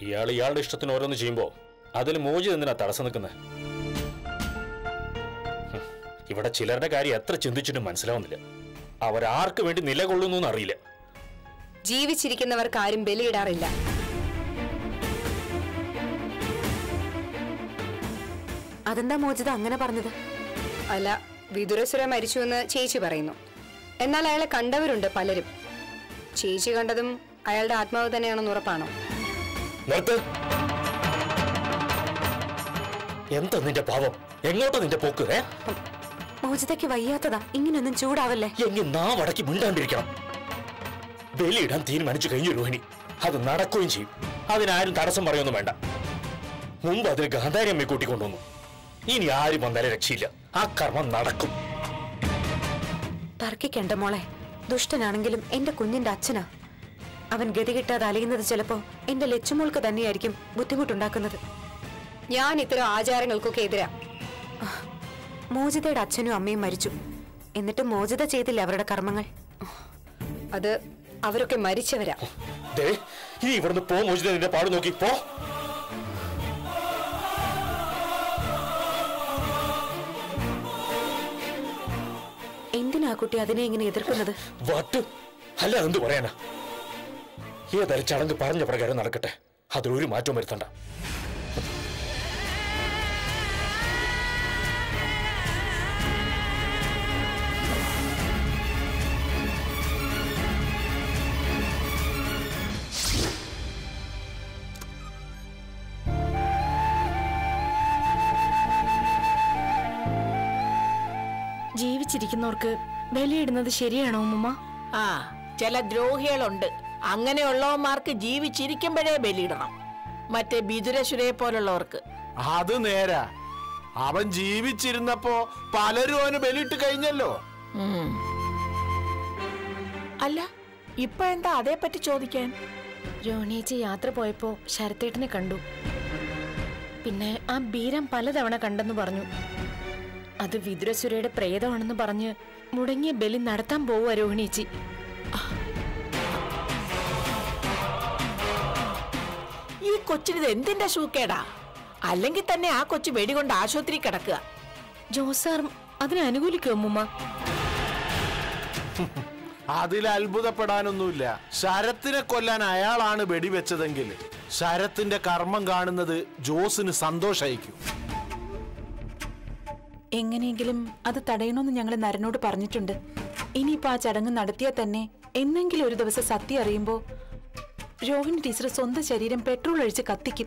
ഇയാൾ ഇയാളുടെ ഇഷ്ടത്തിന് ഓരോന്ന് ചെയ്യുമ്പോ അതിൽ മോചിത് എന്തിനാ തടസ്സം നിൽക്കുന്നത് ഇവിടെ ചിലരുടെ കാര്യം എത്ര ചിന്തിച്ചിട്ടും മനസ്സിലാവുന്നില്ല അവരാർക്ക് വേണ്ടി നിലകൊള്ളുന്നു അറിയില്ല ജീവിച്ചിരിക്കുന്നവർക്ക് ആരും ബലിയിടാറില്ല അതെന്താ മോചിത അങ്ങനെ പറഞ്ഞത് അല്ല വിദുരസുര മരിച്ചുവെന്ന് ചേച്ചി പറയുന്നു എന്നാൽ അയാളെ കണ്ടവരുണ്ട് പലരും ചേച്ചി കണ്ടതും അയാളുടെ ആത്മാവ് തന്നെയാണെന്ന് ഉറപ്പാണോ നിർത്ത് എന്താ നിന്റെ പാവം എങ്ങോട്ടാ നിന്റെ പോക്ക് ഏ മോചിതയ്ക്ക് വയ്യാത്തതാ ഇങ്ങനെയൊന്നും ചൂടാവല്ലേ എങ്കിൽ നാം അടക്കി മിണ്ടാണ്ടിരിക്കണം ബലിയിടാൻ തീരുമാനിച്ചു കഴിഞ്ഞു രോഹിണി അത് നടക്കുകയും ചെയ്യും അതിനാരും തടസ്സം പറയൊന്നും വേണ്ട മുമ്പ് അതിന് ഗാന്ധാരി അമ്മയെ കൂട്ടിക്കൊണ്ടുവന്നു ഇനി ആരും വന്നാലും രക്ഷയില്ല ആ കർമ്മം നടക്കും തർക്കിക്കണ്ട മോളെ ദുഷ്ടനാണെങ്കിലും എന്റെ കുഞ്ഞിന്റെ അച്ഛനാ അവൻ ഗതി കിട്ടാതെ അലയുന്നത് ചിലപ്പോ എന്റെ ലച്ചുമോൾക്ക് തന്നെയായിരിക്കും ബുദ്ധിമുട്ടുണ്ടാക്കുന്നത് ഞാൻ ഇത്തരം ആചാരങ്ങൾക്കൊക്കെ എതിരാ മോചിതയുടെ അച്ഛനും അമ്മയും മരിച്ചു എന്നിട്ട് മോചിത ചെയ്തില്ല അവരുടെ കർമ്മങ്ങൾ അത് അവരൊക്കെ മരിച്ചവരാ ദേ ഇനി ഇവിടുന്ന് പോ മോചിത നിന്റെ പാട് നോക്കി പോ എന്തിനാ കുട്ടി അതിനെ ഇങ്ങനെ എതിർക്കുന്നത് വട്ട് അല്ല എന്ത് പറയാനാ ഏതായാലും ചടങ്ങ് പറഞ്ഞ പ്രകാരം നടക്കട്ടെ അതിലൊരു മാറ്റവും വരുത്തണ്ട ജീവിച്ചിരിക്കുന്നവർക്ക് ബലിയിടുന്നത് ശരിയാണോ ഉമ്മ ആ ചില ദ്രോഹികളുണ്ട് അങ്ങനെയുള്ളവന്മാർക്ക് ജീവിച്ചിരിക്കുമ്പോഴേ ബലിയിടണം മറ്റേ ബിദുരസുരയെ പോലുള്ളവർക്ക് അത് നേരാ അവൻ ജീവിച്ചിരുന്നപ്പോ പലരും അവന് ബലിയിട്ട് കഴിഞ്ഞല്ലോ ഉം. അല്ല ഇപ്പൊ എന്താ അതേപ്പറ്റി ചോദിക്കാൻ രോണിയേച്ചി യാത്ര പോയപ്പോ ശരത്തേട്ടനെ കണ്ടു പിന്നെ ആ ബീരം പലതവണ കണ്ടെന്ന് പറഞ്ഞു അത് വിതുരസുരയുടെ പ്രേതമാണെന്ന് പറഞ്ഞ് മുടങ്ങിയ ബലി നടത്താൻ പോവുക രോഹിണിയേച്ചി ഈ കൊച്ചിനിത് എന്തിന്റെ സൂക്കേടാ അല്ലെങ്കിൽ തന്നെ ആ കൊച്ചു വെടികൊണ്ട് ആശുപത്രി കിടക്കുക ജോസാർ അതിനെ അനുകൂലിക്കുമോ ഉമ്മുമ്മ അതിൽ അത്ഭുതപ്പെടാനൊന്നുമില്ല ശരത്തിനെ കൊല്ലാൻ അയാളാണ് വെടിവെച്ചതെങ്കിൽ ശരത്തിന്റെ കർമ്മം കാണുന്നത് ജോസിന് സന്തോഷായിരിക്കും എങ്ങനെയെങ്കിലും അത് തടയണമെന്ന് ഞങ്ങൾ നരനോട് പറഞ്ഞിട്ടുണ്ട് ഇനിയിപ്പോ ആ ചടങ്ങ് നടത്തിയാൽ തന്നെ എന്നെങ്കിലും ഒരു ദിവസം സത്യം അറിയുമ്പോ രോഹിണി ടീച്ചർ സ്വന്തം ശരീരം പെട്രോൾ ഒഴിച്ച് കത്തിക്കും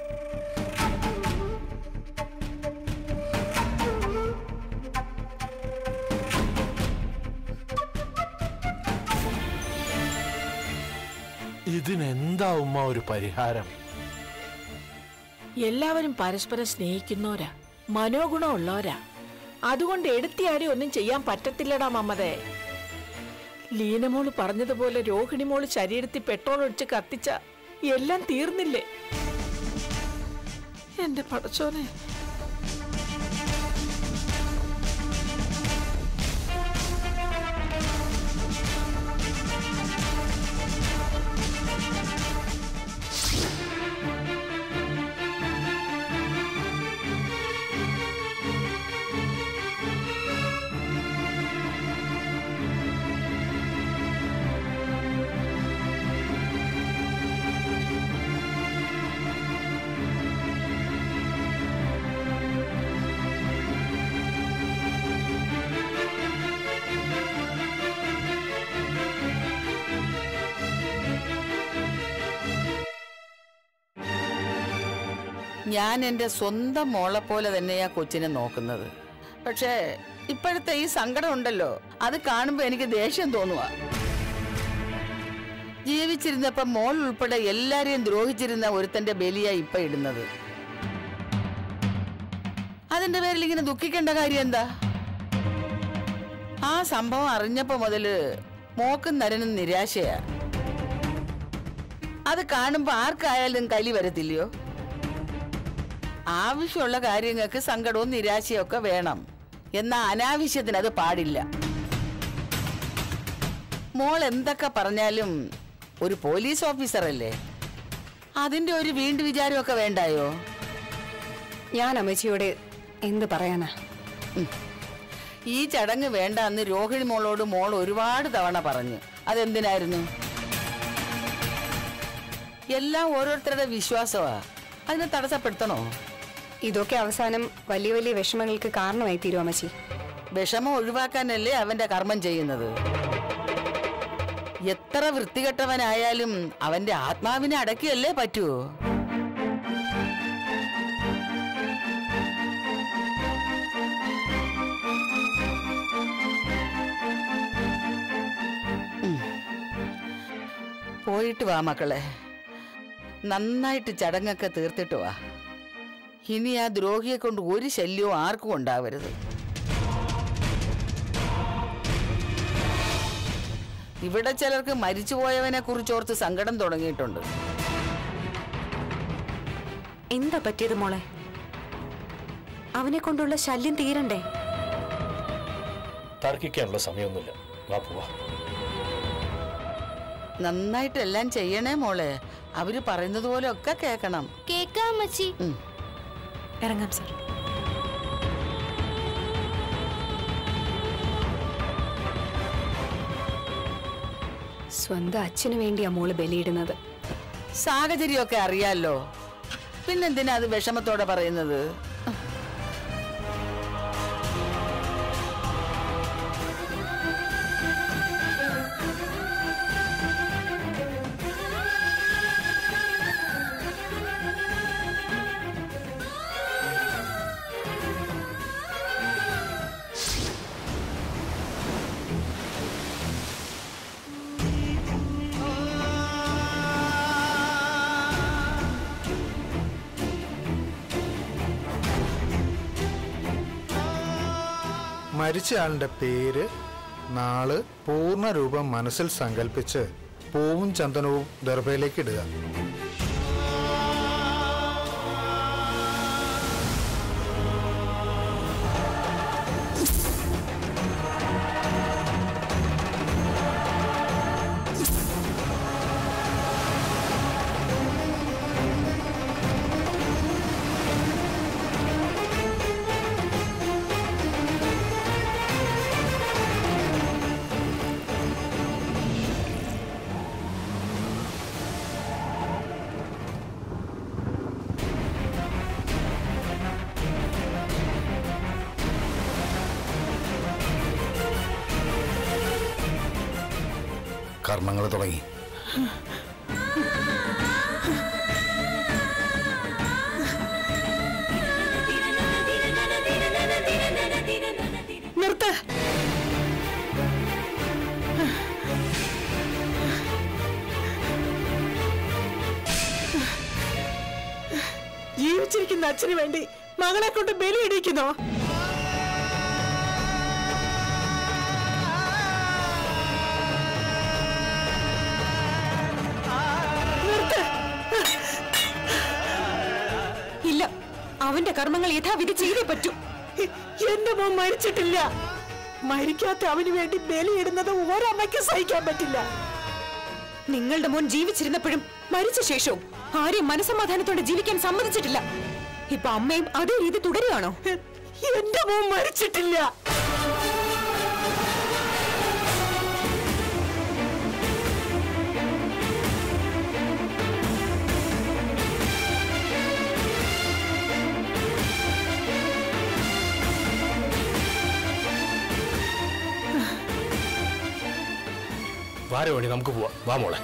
ഇതിനെന്താ ഉമ്മ ഒരു പരിഹാരം എല്ലാവരും പരസ്പരം സ്നേഹിക്കുന്നവരാ മനോഗുണമുള്ളവരാ അതുകൊണ്ട് എടുത്തിയാടി ഒന്നും ചെയ്യാൻ പറ്റത്തില്ലടാ മമ്മതേ ലീനമോള് പറഞ്ഞതുപോലെ രോഹിണി മോള് ശരീരത്തിൽ പെട്രോൾ ഒഴിച്ച് കത്തിച്ച എല്ലാം തീർന്നില്ലേ എന്റെ പടച്ചോനെ ഞാൻ എൻ്റെ സ്വന്തം മോളെ പോലെ തന്നെയാ കൊച്ചിനെ നോക്കുന്നത് പക്ഷേ ഇപ്പോഴത്തെ ഈ സങ്കടം ഉണ്ടല്ലോ അത് കാണുമ്പോൾ എനിക്ക് ദേഷ്യം തോന്നുക ജീവിച്ചിരുന്നപ്പോ മോൾ ഉൾപ്പെടെ എല്ലാരെയും ദ്രോഹിച്ചിരുന്ന ഒരുത്തന്റെ ബലിയാ ഇപ്പൊ ഇടുന്നത് അതിന്റെ പേരിൽ ഇങ്ങനെ ദുഃഖിക്കേണ്ട കാര്യം എന്താ ആ സംഭവം അറിഞ്ഞപ്പോ മുതല് മോക്കും നരനും നിരാശയാ അത് കാണുമ്പോ ആർക്കായാലും കലി വരത്തില്ലയോ ആവശ്യമുള്ള കാര്യങ്ങൾക്ക് സങ്കടവും നിരാശയും ഒക്കെ വേണം എന്നാ അനാവശ്യത്തിന് അത് പാടില്ല മോൾ എന്തൊക്കെ പറഞ്ഞാലും ഒരു പോലീസ് ഓഫീസർ അല്ലേ അതിന്റെ ഒരു വീണ്ടും വിചാരമൊക്കെ വേണ്ടായോ ഞാൻ അമ്മച്ചിയോട് എന്ത് പറയാനാ ഈ ചടങ്ങ് വേണ്ട എന്ന് രോഹിണി മോളോട് മോൾ ഒരുപാട് തവണ പറഞ്ഞു അതെന്തിനായിരുന്നു എല്ലാം ഓരോരുത്തരുടെ വിശ്വാസമാ അതിനെ തടസ്സപ്പെടുത്തണോ ഇതൊക്കെ അവസാനം വലിയ വലിയ വിഷമങ്ങൾക്ക് കാരണമായി തീരും അമ്മച്ചി വിഷമം ഒഴിവാക്കാനല്ലേ അവന്റെ കർമ്മം ചെയ്യുന്നത് എത്ര വൃത്തികെട്ടവനായാലും അവന്റെ ആത്മാവിനെ അടക്കിയല്ലേ പറ്റൂ ഉം. പോയിട്ട് വാ മക്കളെ നന്നായിട്ട് ചടങ്ങൊക്കെ തീർത്തിട്ട് വാ ഇനി ആ ദ്രോഹിയെ കൊണ്ട് ഒരു ശല്യവും ആർക്കും ഉണ്ടാവരുത് ഇവിടെ ചിലർക്ക് മരിച്ചുപോയവനെ കുറിച്ചോർത്ത് സങ്കടം തുടങ്ങിയിട്ടുണ്ട് എന്താ പറ്റിയത് മോളെ അവനെ കൊണ്ടുള്ള ശല്യം തീരണ്ടേ തർക്കിക്കാനുള്ള സമയമൊന്നുമില്ല വാ പോവാ നന്നായിട്ട് എല്ലാം ചെയ്യണേ മോളെ അവര് പറയുന്നത് പോലെ ഒക്കെ കേക്കണം കേക്കാം അമ്മച്ചി ഉം. ഇറങ്ങാം സർ സ്വന്തം അച്ഛന് വേണ്ടിയാ മോള് ബലിയിടുന്നത് സാഹചര്യമൊക്കെ അറിയാലോ പിന്നെന്തിനാ അത് വിഷമത്തോടെ പറയുന്നത് മരിച്ചയാളുടെ പേര് നാള് പൂർണ്ണ രൂപം മനസ്സിൽ സങ്കല്പിച്ച് പൂവും ചന്ദനവും ദർഭയിലേക്ക് ഇടുക കർമ്മങ്ങൾ തുടങ്ങി നിർത്ത് ജീവിച്ചിരിക്കുന്ന അച്ഛന് വേണ്ടി മകളെ കൊണ്ട് ബലിയിടിക്കുന്നോ നിർത്ത് ഇല്ല അവന്റെ കർമ്മങ്ങൾ യഥാവിധി ചെയ്തേ പറ്റൂ എന്റെ മോൻ മരിച്ചിട്ടില്ല മരിക്കാത്ത അവന് വേണ്ടി ബലിയിടുന്നത് ഒരമ്മയ്ക്ക് സഹിക്കാൻ പറ്റില്ല നിങ്ങളുടെ മോൻ ജീവിച്ചിരുന്നപ്പോഴും മരിച്ച ശേഷവും ആരെയും മനസമാധാനത്തോടെ ജീവിക്കാൻ സമ്മതിച്ചിട്ടില്ല ഇപ്പൊ അമ്മയും അതേ രീതി തുടരുകയാണോ എന്റെ മോൻ മരിച്ചിട്ടില്ല വാര വേണി നമുക്ക് പോവാം വാ മോളെ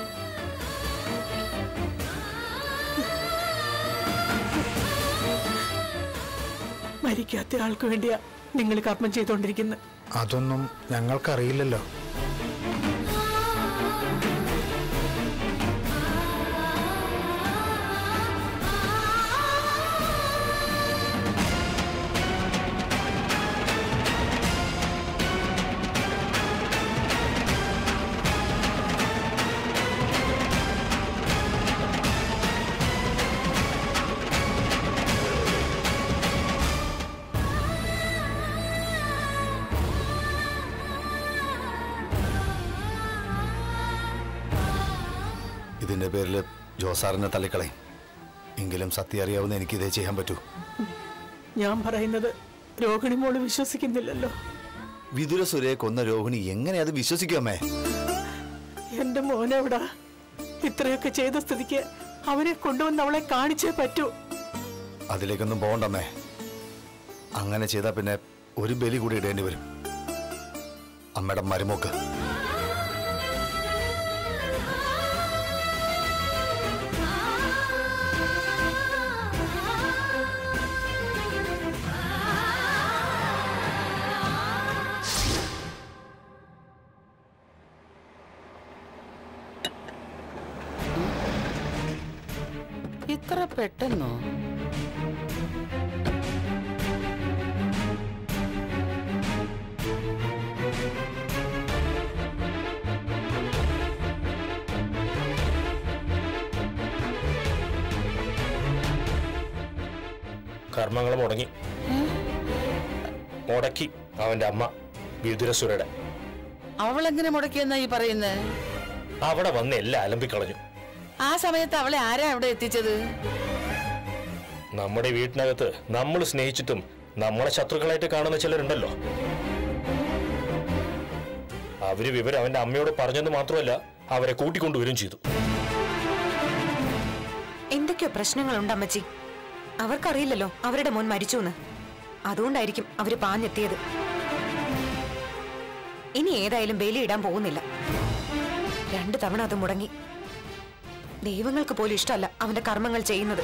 മരിക്കാത്ത ആൾക്ക് വേണ്ടിയാ നിങ്ങൾ കർമ്മം ചെയ്തുകൊണ്ടിരിക്കുന്നത് അതൊന്നും ഞങ്ങൾക്കറിയില്ലല്ലോ ഇതിന്റെ പേരിൽ ജോസാറിനെ തള്ളിക്കളയും എങ്കിലും സത്യം അറിയാവുന്ന എനിക്ക് ഇതേ ചെയ്യാൻ പറ്റൂ ഞാൻ പറയുന്നത് രോഹിണി മോള് വിശ്വസിക്കുന്നില്ലല്ലോ വിതുരസുരയെ കൊന്ന രോഹിണി എങ്ങനെ അത് വിശ്വസിക്കുമേ എന്റെ മോനെവിടാ ഇത്രയൊക്കെ ചെയ്ത സ്ഥിതിക്ക് അവനെ കൊണ്ടുവന്ന് അവളെ കാണിച്ചേ പറ്റൂ അതിലേക്കൊന്നും പോകണ്ടമ്മേ അങ്ങനെ ചെയ്താൽ പിന്നെ ഒരു ബലി കൂടി ഇടേണ്ടി വരും അമ്മയുടെ മരുമോക്ക് ഇത്ര പെട്ടെന്നോ കർമ്മങ്ങൾ മുടങ്ങി മുടക്കി അവന്റെ അമ്മ വിതുരസുരയുടെ അവളെങ്ങനെ മുടക്കിയെന്നാ ഈ പറയുന്നേ അവിടെ വന്ന് എല്ലാം അലമ്പിക്കളഞ്ഞു ആ സമയത്ത് അവളെ ആരാ അവിടെ എത്തിച്ചത് നമ്മുടെ വീട്ടിനകത്ത് നമ്മൾ സ്നേഹിച്ചിട്ടും നമ്മളെ ശത്രുക്കളായിട്ട് കാണുന്ന ചിലരുണ്ടല്ലോ അവര് വിവരം അവന്റെ അമ്മയോട് പറഞ്ഞെന്ന് മാത്രമല്ല അവരെ കൂട്ടിക്കൊണ്ടുവരും ചെയ്തു എന്തൊക്കെയോ പ്രശ്നങ്ങളുണ്ട് അമ്മച്ചി അവർക്കറിയില്ലല്ലോ അവരുടെ മോൻ മരിച്ചു എന്ന് അതുകൊണ്ടായിരിക്കും അവര് പാഞ്ഞെത്തിയത് ഇനി ഏതായാലും ബലിയിടാൻ പോകുന്നില്ല രണ്ടു തവണ അത് മുടങ്ങി ദൈവങ്ങൾക്ക് പോലും ഇഷ്ടമല്ല അവന്റെ കർമ്മങ്ങൾ ചെയ്യുന്നത്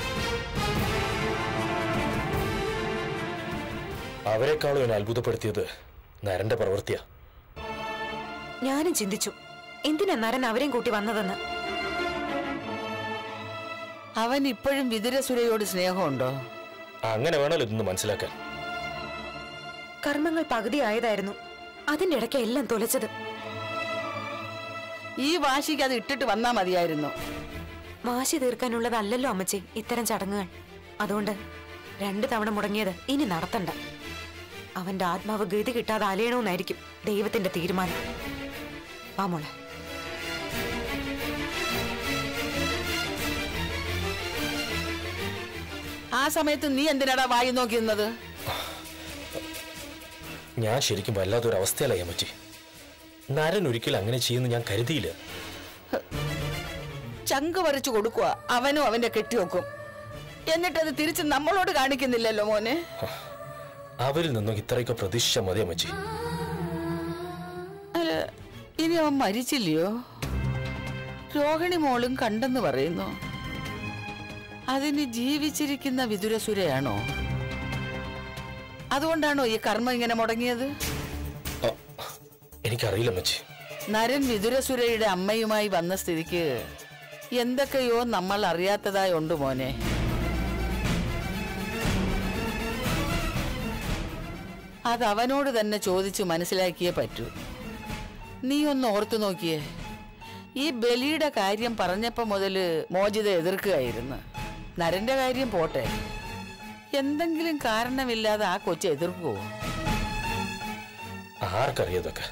അവരെക്കാളും എന്നെ അത്ഭുതപ്പെടുത്തിയത് നരന്റെ പ്രവൃത്തിയാ ഞാനും ചിന്തിച്ചു എന്തിനാ നരൻ അവരെയും കൂട്ടി വന്നതെന്ന് അവൻ ഇപ്പോഴും വിതുരസുരയോട് സ്നേഹമുണ്ടോ അങ്ങനെ വേണമല്ലോ ഇതൊന്ന് മനസ്സിലാക്കാൻ കർമ്മങ്ങൾ പകുതി ആയതായിരുന്നു അതിന്റെ ഇടയ്ക്ക് എല്ലാം തൊലച്ചത് ഈ വാശിക്ക് അത് ഇട്ടിട്ട് വന്നാ മതിയായിരുന്നു വാശി തീർക്കാനുള്ളതല്ലല്ലോ അമ്മച്ചി ഇത്തരം ചടങ്ങുകൾ അതുകൊണ്ട് രണ്ടു തവണ മുടങ്ങിയത് ഇനി നടത്തണ്ട അവന്റെ ആത്മാവ് ഗതി കിട്ടാതെ അലയണമെന്നായിരിക്കും ദൈവത്തിന്റെ തീരുമാനം വാ മോളെ ആ സമയത്ത് നീ എന്തിനാടാ വായി നോക്കി നിന്നത് ഞാൻ ശരിക്കും വല്ലാത്തൊരു അവസ്ഥയിലായി പറ്റി നരൻ ഒരിക്കലും അങ്ങനെ ചെയ്യുമെന്ന് ഞാൻ കരുതിയില്ല ചങ്ക് വരച്ചു കൊടുക്കുക അവനും അവന്റെ കെട്ടിവെക്കും എന്നിട്ടത് തിരിച്ച് നമ്മളോട് കാണിക്കുന്നില്ലല്ലോ മോനെ അവരിൽ നിന്നും ഇത്രയൊക്കെ പ്രതീക്ഷിച്ച മതി അമ്മച്ചി അല്ല ഇനി അവൻ മരിച്ചില്ലയോ രോഹിണി മോളും കണ്ടെന്ന് പറയുന്നു അതിന് ജീവിച്ചിരിക്കുന്ന വിതുരസുരയാണോ അതുകൊണ്ടാണോ ഈ കർമ്മം ഇങ്ങനെ മുടങ്ങിയത് അ, എനിക്കറിയില്ല അമ്മച്ചി നരൻ വിതുരസുരയുടെ അമ്മയുമായി വന്ന സ്ഥിതിക്ക് എന്തൊക്കെയോ നമ്മൾ അറിയാത്തതായി ഉണ്ട് മോനെ അത് അവനോട് തന്നെ ചോദിച്ചു മനസ്സിലാക്കിയേ പറ്റൂ നീ ഒന്ന് ഓർത്തു നോക്കിയേ ഈ ബലിയുടെ കാര്യം പറഞ്ഞപ്പോ മുതല് മോചിത എതിർക്കുകയായിരുന്നു നരന്റെ കാര്യം പോട്ടെ എന്തെങ്കിലും കാരണമില്ലാതെ ആ കൊച്ചു എതിർക്കുവോ ആർക്കറിയാതൊക്കെ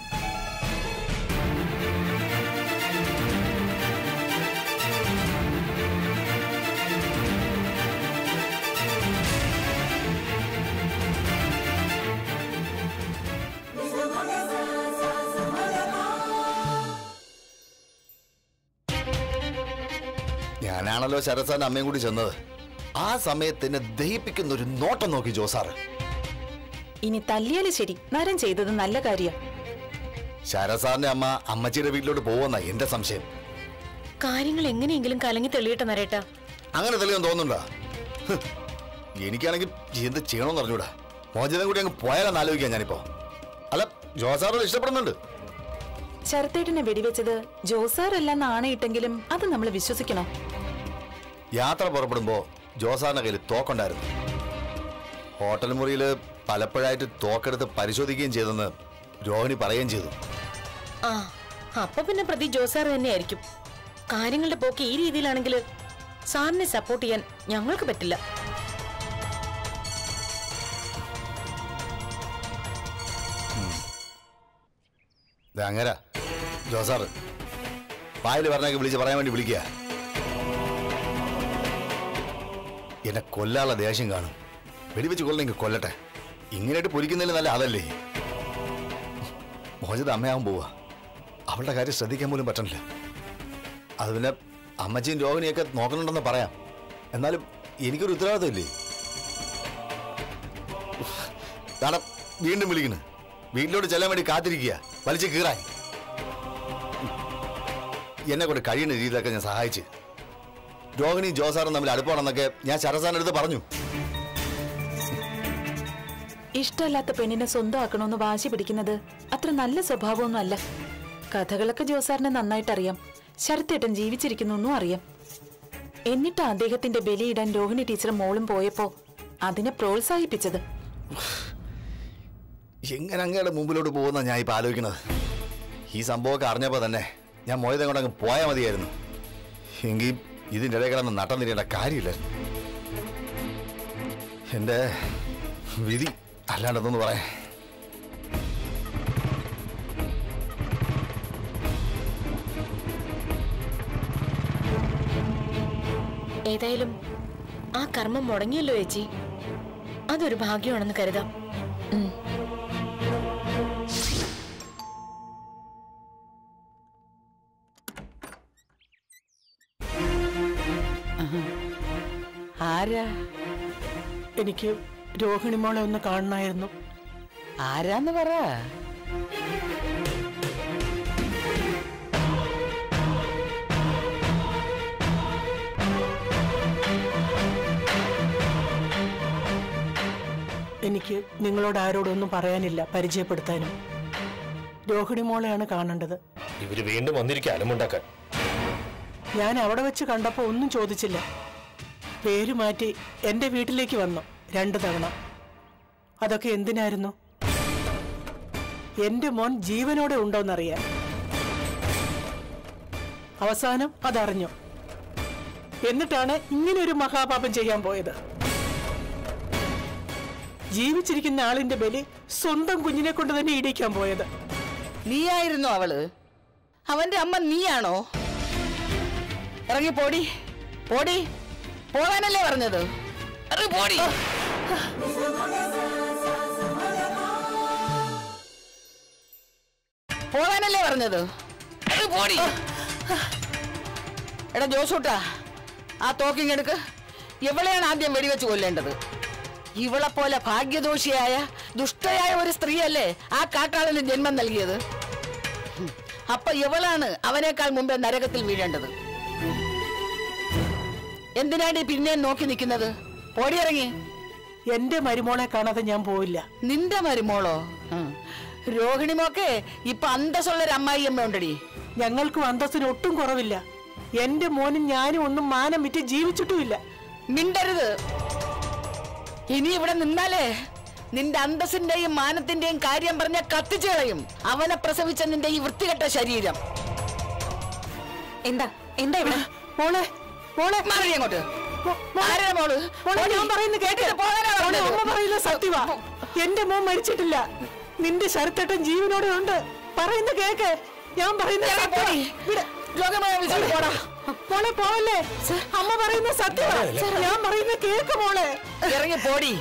ഞാനാണല്ലോ ശരസാന്റെ അമ്മയും കൂടി ചെന്നത് ആ സമയത്ത് എന്നെ ദഹിപ്പിക്കുന്ന ഒരു നോട്ടം നോക്കി ജോസാറ് ഇനി തല്ലിയാല് ശരി നരൻ ചെയ്തത് നല്ല കാര്യ ശരസാറിന്റെ അമ്മ അമ്മച്ചിയുടെ വീട്ടിലോട്ട് പോവെന്ന എന്റെ സംശയം കാര്യങ്ങൾ എങ്ങനെയെങ്കിലും കലങ്ങി തെളിയട്ടെ നരേട്ടാ അങ്ങനെ തെളിയാൻ തോന്നുന്നുണ്ടോ ഹ്, എനിക്കാണെങ്കിൽ എന്ത് ചെയ്യണമെന്ന് അറിഞ്ഞൂടാ മോചനം കൂടി അങ്ങ് പോയാലെന്ന് ആലോചിക്കാം ഞാനിപ്പോ അല്ല ജോസാറ് ഇഷ്ടപ്പെടുന്നുണ്ട് ശരത്തേട്ടനെ വെടിവെച്ചത് ജോസാറല്ല നാണയിട്ടെങ്കിലും അത് നമ്മൾ വിശ്വസിക്കണം യാത്ര പുറപ്പെടുമ്പോ ജോസാറിന്റെ കയ്യിൽ തോക്കുണ്ടായിരുന്നു ഹോട്ടൽ മുറിയിൽ പലപ്പോഴായിട്ട് തോക്കെടുത്ത് പരിശോധിക്കുകയും ചെയ്തെന്ന് രോഹിണി പറയുകയും ചെയ്തു ആ അപ്പൊ പിന്നെ പ്രതി ജോസാർ തന്നെയായിരിക്കും കാര്യങ്ങളുടെ പോക്ക് ഈ രീതിയിലാണെങ്കിൽ സാറിനെ സപ്പോർട്ട് ചെയ്യാൻ ഞങ്ങൾക്ക് പറ്റില്ല ഇത് അങ്ങര ജോസാറ് വായിൽ പറഞ്ഞൊക്കെ വിളിച്ച് പറയാൻ വേണ്ടി വിളിക്കുക എന്നെ കൊല്ലാനുള്ള ദേഷ്യം കാണും വെടിവെച്ച് കൊല്ലെങ്കിൽ കൊല്ലട്ടെ ഇങ്ങനെയായിട്ട് പൊരിക്കുന്നതിൽ നല്ല അതല്ലേ മോചിത അമ്മയാവും പോവാ അവളുടെ കാര്യം ശ്രദ്ധിക്കാൻ പോലും പറ്റണില്ല അത് പിന്നെ അമ്മച്ചിയും രോഹിണിയൊക്കെ നോക്കണുണ്ടെന്ന് പറയാം എന്നാലും എനിക്കൊരു ഉത്തരവാദിത്തമില്ലേ കാരണം വീണ്ടും വിളിക്കുന്നു വീട്ടിലോട്ട് ചെല്ലാൻ വേണ്ടി കാത്തിരിക്കുക വലിച്ചു കീറാൻ എന്നെ കൊണ്ട് കഴിയുന്ന രീതിയിലൊക്കെ ഞാൻ സഹായിച്ച് രോഹിണി ജോസാറും തമ്മിൽ അടുപ്പമാണെന്നൊക്കെ ഞാൻ ശരസാന്റെ അടുത്ത് പറഞ്ഞു ഇഷ്ടമല്ലാത്ത പെണ്ണിനെ സ്വന്തമാക്കണമെന്ന് വാശി പിടിക്കുന്നത് അത്ര നല്ല സ്വഭാവമൊന്നും അല്ല കഥകളൊക്കെ ജോസാറിനെ നന്നായിട്ട് അറിയാം ശരത്തേട്ടൻ ജീവിച്ചിരിക്കുന്നു അറിയാം എന്നിട്ട് അദ്ദേഹത്തിന്റെ ബലിയിടാൻ രോഹിണി ടീച്ചറും മോളും പോയപ്പോ അതിനെ പ്രോത്സാഹിപ്പിച്ചത് എങ്ങനെ അങ്ങയുടെ മുമ്പിലോട്ട് പോകുന്ന ഞാൻ ഇപ്പൊ ആലോചിക്കുന്നത് ഈ സംഭവമൊക്കെ അറിഞ്ഞപ്പോ തന്നെ ഞാൻ മോയതെ കൊണ്ട് അങ്ങ് പോയാൽ മതിയായിരുന്നു എങ്കിൽ ഇതിൻ്റെ ഇടയിൽ കിടന്ന് നട്ടം തിരിയേണ്ട കാര്യമില്ല എൻ്റെ വിധി അല്ലാണ്ടെന്നൊന്ന് പറയാം ഏതായാലും ആ കർമ്മം മുടങ്ങിയല്ലോ ചേച്ചി അതൊരു ഭാഗ്യമാണെന്ന് കരുതാം ആരാ എനിക്ക് രോഹിണി മോളെ ഒന്ന് കാണണമായിരുന്നു ആരാന്ന് പറ എനിക്ക് നിങ്ങളോട് ആരോടൊന്നും പറയാനില്ല പരിചയപ്പെടുത്താനും രോഹിണി മോളെയാണ് കാണേണ്ടത് ഇവര് വീണ്ടും വന്നിരിക്കുക അലമുണ്ടാക്കാൻ ഞാൻ അവിടെ വെച്ച് കണ്ടപ്പോൾ ഒന്നും ചോദിച്ചില്ല പേര് മാറ്റി എൻ്റെ വീട്ടിലേക്ക് വന്നു രണ്ടു തവണ അതൊക്കെ എന്തിനായിരുന്നു എൻ്റെ മോൻ ജീവനോടെ ഉണ്ടോന്നറിയാൻ അവസാനം അതറിഞ്ഞു എന്നിട്ടാണ് ഇങ്ങനെ ഒരു മഹാപാപം ചെയ്യാൻ പോയത് ജീവിച്ചിരിക്കുന്ന ആളിന്റെ ബലി സ്വന്തം കുഞ്ഞിനെ കൊണ്ട് തന്നെ ഇടിക്കാൻ പോയത് നീയായിരുന്നോ അവള് അവന്റെ അമ്മ നീയാണോ ഇറങ്ങി പോടി പോടി പോകാനല്ലേ പറഞ്ഞത് ഇറങ്ങി പോടി പോകാനല്ലേ പറഞ്ഞത് ഇറങ്ങി പോടി എടാ ജോസൂട്ടാ ആ തോക്കിങ്ങെടുക്ക് ഇവളെയാണ് ആദ്യം വെടിവെച്ച് കൊല്ലേണ്ടത് ഇവളെ പോലെ ഭാഗ്യദോഷിയായ ദുഷ്ടയായ ഒരു സ്ത്രീയല്ലേ ആ കാട്ടാളിന് ജന്മം നൽകിയത് ഹും. അപ്പൊ ഇവളാണ് അവനേക്കാൾ മുമ്പേ നരകത്തിൽ വീഴേണ്ടത് എന്തിനാണ് പിന്നെ നോക്കി നിൽക്കുന്നത് പോടിയിറങ്ങി എന്റെ മരുമോളെ കാണാതെ ഞാൻ പോയില്ല നിന്റെ മരുമോളോ ഹും. രോഹിണി മോക്കെ ഇപ്പൊ അന്തസ്സുള്ള ഒരു അമ്മായി ഉണ്ടടി ഞങ്ങൾക്കും അന്തസ്സിന് ഒട്ടും കുറവില്ല എന്റെ മോനും ഞാനും ഒന്നും മാനം വിറ്റ് ജീവിച്ചിട്ടുമില്ല മിണ്ടരുത് ഇനി ഇവിടെ നിന്നാലേ നിന്റെ അന്തസ്സിന്റെയും മാനത്തിന്റെയും കാര്യം പറഞ്ഞ കത്തിച്ചു കളയും അവനെ പ്രസവിച്ച നിന്റെ ഈ വൃത്തികെട്ട ശരീരം എന്താ എന്താ ഇവിടെ മോളെ മോളെ മാറി അങ്ങോട്ട് ആരാ മോള് മോളെ ഞാൻ ഓടി. പറയുന്നത് കേട്ട് ഇങ്ങോട്ട് പോകാനാ മോളെ പറഞ്ഞത്. അമ്മ പറയുന്ന സത്യവാ എന്റെ മോൻ മരിച്ചിട്ടില്ല നിന്റെ ശരത്തേട്ടൻ ജീവനോടെ ഉണ്ട് പറയുന്ന കേക്ക് ഞാൻ പറയുന്ന ഇറങ്ങി സത്യവാ. പോടി. ഇവിടെ. ലോകമായ വിജയം പോടാ മോളെ പോവല്ലേ അമ്മ പറയുന്ന സത്യവാ ഞാൻ പറയുന്ന കേക്ക് മോളെ ഇറങ്ങി പോടി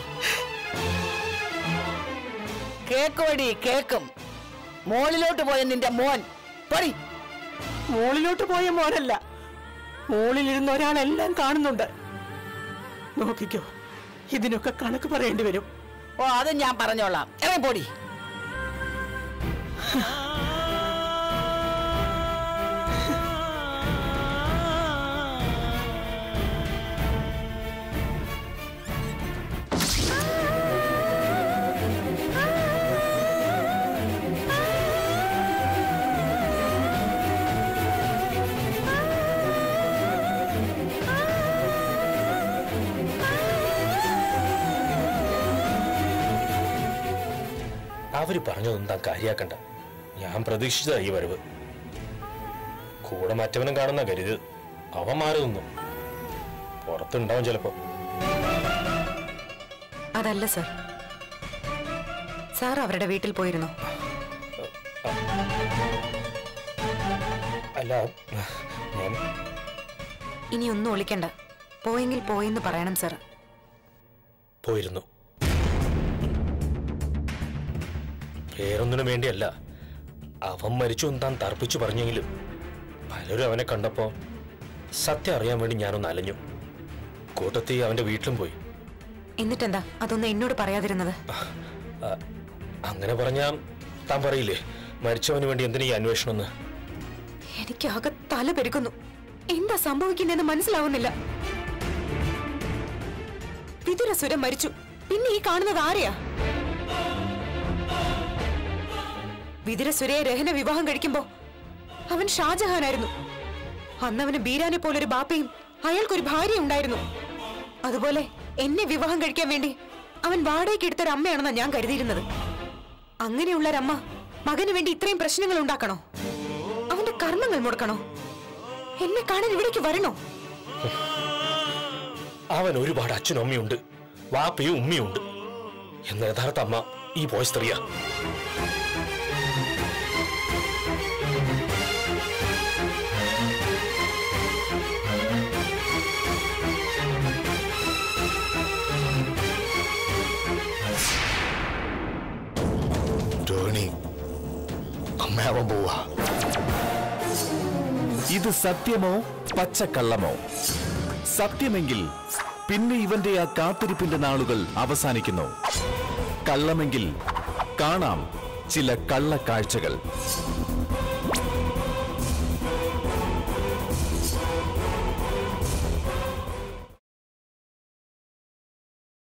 കേക്കോടി കേക്കും മോളിലോട്ട് പോയ നിന്റെ മോൻ പോടി മോളിലോട്ട് പോയ മോനല്ല മോളിലിരുന്ന ഒരാളെല്ലാം കാണുന്നുണ്ട് നോക്കിക്കോ ഇതിനൊക്കെ കണക്ക് പറയേണ്ടി വരും ഓ അത് ഞാൻ പറഞ്ഞോളാം ഇറങ്ങി പോടി അവര് പറഞ്ഞതൊന്നും താൻ കാര്യാക്കണ്ട ഞാൻ പ്രതീക്ഷിച്ചതാ ഈ വരവ് കൂടെ മറ്റവനും കാണുന്ന കരുത് അവൻ മാറി നിന്നു പുറത്തുണ്ടാവും ചിലപ്പോ അതല്ല സർ സാർ അവരുടെ വീട്ടിൽ പോയിരുന്നോ അല്ല ഞാൻ ഇനി ഒന്നും ഒളിക്കണ്ട പോയെങ്കിൽ പോയെന്ന് പറയണം സർ പോയിരുന്നു വേറൊന്നിനു വേണ്ടിയല്ല അവൻ മരിച്ചു എന്ന് താൻ തർപ്പിച്ചു പറഞ്ഞെങ്കിലും പലരും അവനെ കണ്ടപ്പോ സത്യം അറിയാൻ വേണ്ടി ഞാനൊന്ന് അലഞ്ഞു കൂട്ടത്തിൽ അവന്റെ വീട്ടിലും പോയി എന്നിട്ടെന്താ അതൊന്നും എന്നോട് പറയാതിരുന്നത് ആ, അങ്ങനെ പറഞ്ഞാ താൻ പറയില്ലേ മരിച്ചവന് വേണ്ടി എന്തിനാ ഈ അന്വേഷണം എന്ന് എനിക്കാകെ തല പെരുക്കുന്നു എന്താ സംഭവിക്കുന്നതെന്ന് മനസ്സിലാവുന്നില്ല വിതുരസുരം മരിച്ചു പിന്നെ ഈ കാണുന്നത് ആരെയാ വിതുരസുരയെ രഹന വിവാഹം കഴിക്കുമ്പോ അവൻ ഷാജഹാനായിരുന്നു അന്ന് അവന് ബീരാനെ പോലൊരു ബാപ്പയും അയാൾക്കൊരു ഭാര്യ ഉണ്ടായിരുന്നു അതുപോലെ എന്നെ വിവാഹം കഴിക്കാൻ വേണ്ടി അവൻ വാടകയ്ക്ക് എടുത്തൊരു അമ്മയാണെന്നാ ഞാൻ കരുതിയിരുന്നത് അങ്ങനെയുള്ളൊരമ്മ മകന് വേണ്ടി ഇത്രയും പ്രശ്നങ്ങൾ ഉണ്ടാക്കണോ അവന്റെ കർമ്മങ്ങൾ മുടക്കണോ എന്നെ കാണാൻ ഇവിടേക്ക് വരണോ അവൻ ഒരുപാട് അച്ഛനും അമ്മയുണ്ട് വാപ്പയും ഉമ്മയുണ്ട് എന്ന യഥാർത്ഥ അമ്മ ഈ പോയ സ്ത്രീയാ രോഹിണി അമ്മയാവാൻ പോവാ ഇത് സത്യമോ പച്ചക്കള്ളമോ സത്യമെങ്കിൽ പിന്നെ ഇവന്റെ ആ കാത്തിരിപ്പിന്റെ നാളുകൾ അവസാനിക്കുന്നു കള്ളമെങ്കിൽ കാണാം ചില കള്ളക്കാഴ്ചകൾ